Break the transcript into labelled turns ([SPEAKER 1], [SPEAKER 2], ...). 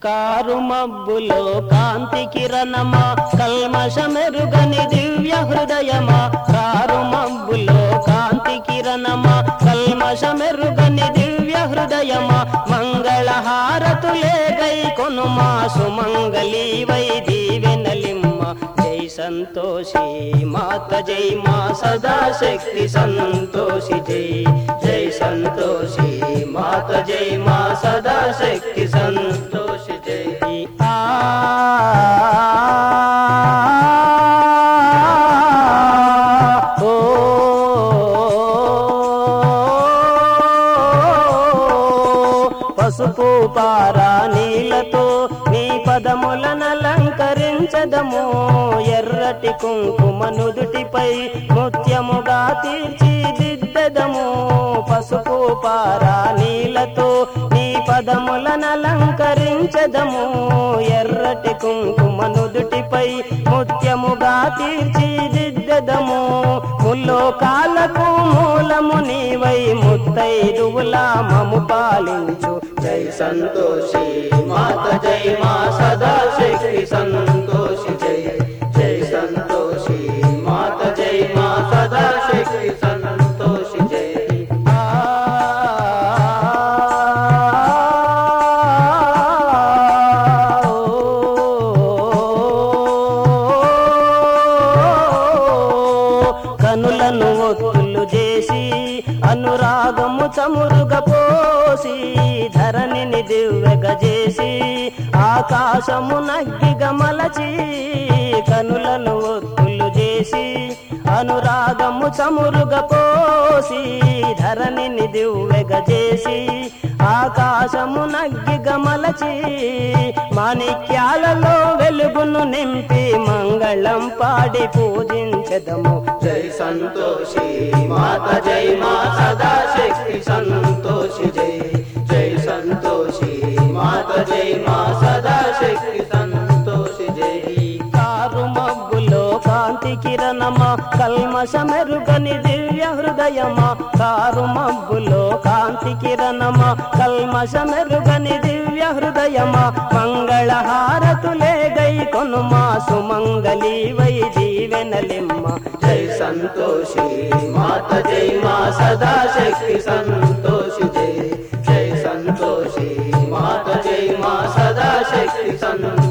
[SPEAKER 1] car మబ్బులో కాంతి కిరణమా కల్మషమెరుగని దివ్య హృదయమా car మబ్బులో కాంతి కిరణమా కల్మషమెరుగని దివ్య హృదయమా మంగళ హారతులే గై కొనుమా సుమంగళి వై దీవెనలిమ్మ జై సంతోషి మాత జై మా సదా శక్తి సంతోషి జై జై సంతోషి మాత జై మా సదా శక్తి సంతోషి జై ఆ ఓ పసుపు పారా నీలతో నీ పదములనలంకరించదము ఎర్రటి కుంకుమ నుదుటిపై ముత్యముగా తీర్చిదిద్దదము పసుపు పారా నీలతో నీ పదములనలంకరించదము ఎర్రటి కుంకుమ నుదుటిపై ముత్యముగా తీర్చిదిద్దదము ముల్లోకాలకు మూలము నీవై ముత్తైదువులా మము పాలించు జై సంతోషి మాత జై మా సదా శక్తి సంతోషి జై జై సంతోషి మాత జై మా సదా శక్తి సంతోషి జై ఆ కనులను ఒత్తులు చేసి అనురాగము చమురుగ పోసి ధరణిని దివ్వెగ చేసి ఆకాశము నగ్గిగ మలచి కనులను ఒత్తులు చేసి అనురాగము చమురుగ పోసి ధరణిని దివ్వెగ చేసి ఆకాశము నగ్గిగ మలచి మాణిక్యాలలో వెలుగును నింపి మంగళం పాడి పూజించదము జై సంతోషి మాత జై మా సదా శక్తి సంతోషి జై జై సంతోషి మాత జై మా సదా శక్తి సంతోషి జై కారు మబ్బులో కాంతి కిరణమా కల్మషమెరుగని దివ్య హృదయమా కారు మబ్బులో కాంతి కిరణమా కల్మషమెరుగని దివ్య హృదయమా మంగళ హారతులే గై కొనుమా సుమంగళి వై దీవెనలిమ్మ జై సంతోషి మాత జై మా సదా శక్తి సంతోషి జై జై సంతోషి మాత జై మా సదా శక్తి సంతోషి